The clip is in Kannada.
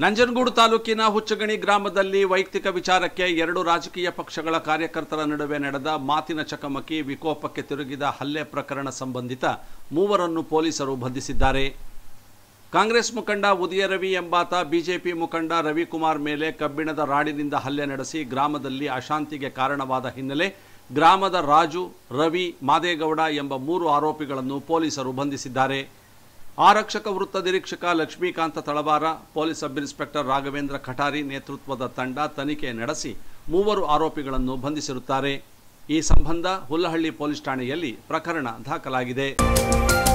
ನಂಜನಗೂಡು ತಾಲೂಕಿನ ಹುಚ್ಚಗಣಿ ಗ್ರಾಮದಲ್ಲಿ ವೈಯಕ್ತಿಕ ವಿಚಾರಕ್ಕೆ ಎರಡು ರಾಜಕೀಯ ಪಕ್ಷಗಳ ಕಾರ್ಯಕರ್ತರ ನಡುವೆ ನಡೆದ ಮಾತಿನ ಚಕಮಕಿ ವಿಕೋಪಕ್ಕೆ ತಿರುಗಿದ ಹಲ್ಲೆ ಪ್ರಕರಣ ಸಂಬಂಧಿತ ಮೂವರನ್ನು ಪೊಲೀಸರು ಬಂಧಿಸಿದ್ದಾರೆ ಕಾಂಗ್ರೆಸ್ ಮುಖಂಡ ಉದಯ ರವಿ ಎಂಬಾತ ಬಿಜೆಪಿ ಮುಖಂಡ ರವಿಕುಮಾರ್ ಮೇಲೆ ಕಬ್ಬಿಣದ ರಾಡಿನಿಂದ ಹಲ್ಲೆ ನಡೆಸಿ ಗ್ರಾಮದಲ್ಲಿ ಅಶಾಂತಿಗೆ ಕಾರಣವಾದ ಹಿನ್ನೆಲೆ ಗ್ರಾಮದ ರಾಜು ರವಿ ಮಾದೇಗೌಡ ಎಂಬ ಮೂರು ಆರೋಪಿಗಳನ್ನು ಪೊಲೀಸರು ಬಂಧಿಸಿದ್ದಾರೆ ಆರಕ್ಷಕ ವೃತ್ತ ನಿರೀಕ್ಷಕ Lakshmikanth Talawar police sub inspector Raghavendra Khatari ನೇತೃತ್ವದ ತಂಡ ತನಿಖೆ ನಡೆಸಿ ಮೂವರು ಆರೋಪಿಗಳನ್ನು ಬಂಧಿಸಿರುತ್ತಾರೆ ಈ ಸಂಬಂಧ ಹುಲ್ಲಹಳ್ಳಿ ಪೊಲೀಸ್ ಠಾಣೆಯಲ್ಲಿ ಪ್ರಕರಣ ದಾಖಲಾಗಿದೆ